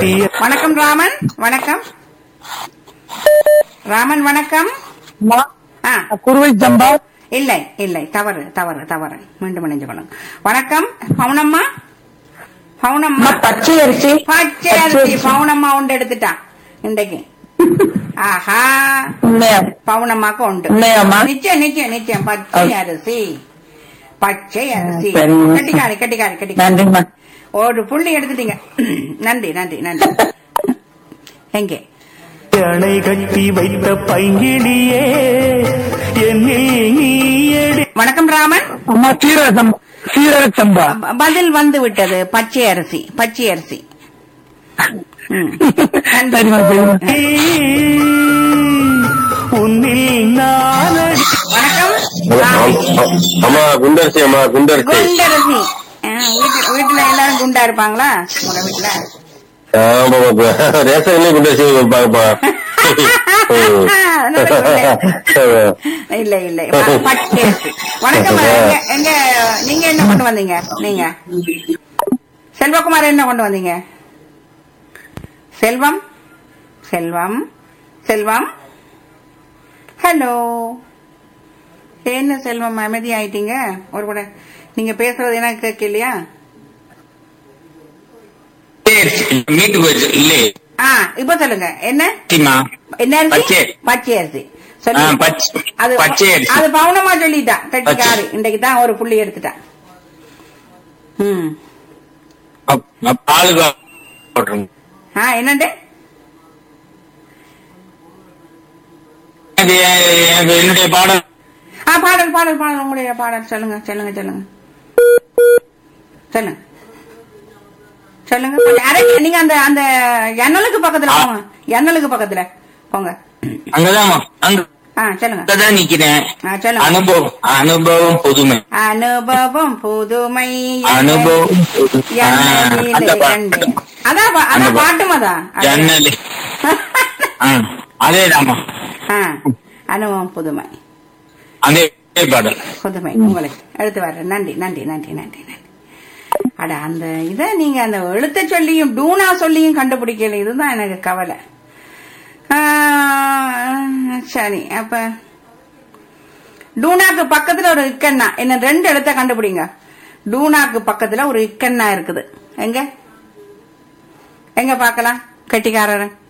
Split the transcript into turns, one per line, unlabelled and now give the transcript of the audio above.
கட்டிய
வணக்கம் ராமன் வணக்கம் ராமன் வணக்கம் ஆ
குருவை சம்பா
இல்லை இல்லை தவறு தவறு தவறு மீண்டும் இணைஞ்சு கொள்ளுங்க வணக்கம் பவுனம்மா பவுனம்மா
பச்சை அரிசி
பச்சை அரிசி பவுனம்மா உண்டு எடுத்துட்டா இன்றைக்கு ஆஹா
உண்மையா
பவுனம்மாக்கு உண்டு
உண்மையாம்மா?
நிச்சயம் நிச்சயம் நிச்சயம் பச்சை அரிசி பச்சை அரிசி
சரிம்மா.
கட்டிக்காரி கட்டிக்காரி கட்டிக்காரி
நன்றிம்மா
ஒரு புள்ளி எடுத்துட்டீங்க நன்றி நன்றி நன்றி எங்கே
அணை கட்டி வைத்த பைங்கிலியே என்னில் நீ எடி
வணக்கம் ராமன்
அம்மா சீரக சம்பா சீரக சம்பா
ப- பதில் வந்து விட்டது பச்சை அரிசி பச்சை அரிசி ம்.
சரிம்மா சரிம்மா
உன்னில் நானடி
வணக்கம் ராமன்.
அம்மா குண்டரிசி அம்மா குண்டரிசி
குண்டரசி ஆ, வீட்டு- வீட்டுல எல்லாரும் குண்டா இருப்பாங்களா உங்க வீட்டுல
ஆமா ரேஷன்லயே குண்டரிசி வைப்பாங்கப்பா
இல்ல இல்ல ப- பச்சை அரிசி வணக்கம் எங்க எங்க நீங்க என்ன கொண்டு வந்தீங்க நீங்க செல்வகுமார் என்ன கொண்டு வந்தீங்க செல்வம் செல்வம் செல்வம் ஹலோ என்ன செல்வம் அமைதி ஆயிட்டீங்க ஒரு கூட நீங்க பேசுறது எனக்கு கேட்கலையா
மீட்டு போயிடுச்சு இல்லையே
ஆ இப்ப சொல்லுங்க என்ன
சிமா
என்ன அரிசி
பச்சை.
பச்சை அரிசி சொல்லு.
ஆ, பச்சை.
அது
பச்சை அரிசி.
அது பவுனமா சொல்லிட்டா கட்டிக்காரு இன்றைக்கு தான் ஒரு புள்ளி எடுத்துட்டா ம்
பாலுக்கு போட்டுருங்க
ஆ என்னண்டு
எனக்கு எனக்கு என்னுடைய பாடம்
ஆ பாடல் பாடல் பாடல் உங்களுடைய பாடல் சொல்லுங்க சொல்லுங்க சொல்லுங்க சொல்லுங்க சொல்லுங்க கொஞ்சம் அரை நீங்க அந்த அந்த எண்ணலுக்கு பக்கத்துல போங்க எண்ணலுக்கு பக்கத்துல போங்க
அங்கதான் அங்க
ஆ சொல்லுங்க
அங்கதான் நிக்கிறேன்
ஆ சொல்லுங்க
அனுபவம் அனுபவம் புதுமை
அனுபவம் புதுமை
அனுபவம் புதுமை. ஆ,
எண்ணலிலே
அந்த பாட்டு.
கண்டேன். அதான் பா-
அந்த
அதான்
பா-
பாட்டும் அதான்
ஜன்னலி ஆ, அதேதாம்மா
ஆ, அனுபவம் புதுமை
அதே பாடல்
புதுமை உங்களுக்கு எடுத்து வர்றேன் நன்றி நன்றி நன்றி நன்றி நன்றி அட அந்த இத நீங்க அந்த எழுத்த சொல்லியும் டூனா சொல்லியும் கண்டுபிடிக்கல இதுதான் எனக்கு கவலை ஆ, சரி அப்ப டூனாக்கு பக்கத்துல ஒரு இக்கண்ணா என்ன ரெண்டு எழுத்த கண்டுபிடிங்க டூனாக்கு பக்கத்துல ஒரு இக்கண்ணா இருக்குது எங்க எங்க பார்க்கலாம் கெட்டிக்காரர்